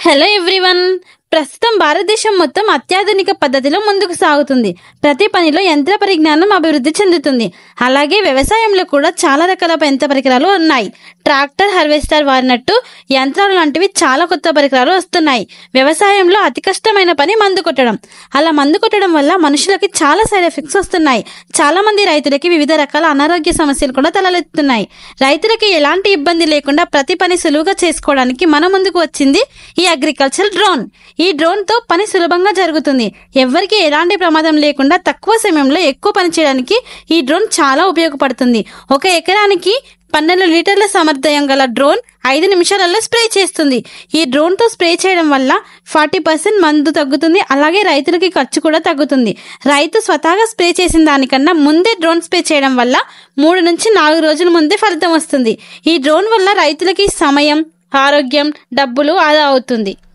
hello everyone ప్రస్తుతం భారతదేశం మొత్తం అత్యాధునిక పద్ధతిలో ముందుకు సాగుతుంది ప్రతి పనిలో యంత్ర పరిజ్ఞానం అభివృద్ధి చెందుతుంది అలాగే వ్యవసాయంలో కూడా చాలా రకాల యంత్ర పరికరాలు ఉన్నాయి ట్రాక్టర్ హార్వెస్టర్ వాడినట్టు యంత్రాలు లాంటివి చాలా కొత్త పరికరాలు వస్తున్నాయి వ్యవసాయంలో అతి కష్టమైన పని మందు కొట్టడం అలా మందు కొట్టడం వల్ల మనుషులకి చాలా సైడ్ ఎఫెక్ట్స్ వస్తున్నాయి చాలా మంది రైతులకి వివిధ రకాల అనారోగ్య సమస్యలు కూడా తలెత్తుతున్నాయి రైతులకి ఎలాంటి ఇబ్బంది లేకుండా ప్రతి పని సులువుగా చేసుకోవడానికి మన ముందుకు వచ్చింది ఈ అగ్రికల్చర్ డ్రోన్ ఈ డ్రోన్ తో పని సులభంగా జరుగుతుంది ఎవరికి ఎలాంటి ప్రమాదం లేకుండా తక్కువ సమయంలో ఎక్కువ పని చేయడానికి ఈ డ్రోన్ చాలా ఉపయోగపడుతుంది ఒక ఎకరానికి పన్నెండు లీటర్ల సామర్థ్యం గల డ్రోన్ ఐదు నిమిషాలలో స్ప్రే చేస్తుంది ఈ డ్రోన్ తో స్ప్రే చేయడం వల్ల ఫార్టీ పర్సెంట్ మందు తగ్గుతుంది అలాగే రైతులకి ఖర్చు కూడా తగ్గుతుంది రైతు స్వతహాగా స్ప్రే చేసిన దానికన్నా ముందే డ్రోన్ స్ప్రే చేయడం వల్ల మూడు నుంచి నాలుగు రోజుల ముందే ఫలితం వస్తుంది ఈ డ్రోన్ వల్ల రైతులకి సమయం ఆరోగ్యం డబ్బులు ఆదా అవుతుంది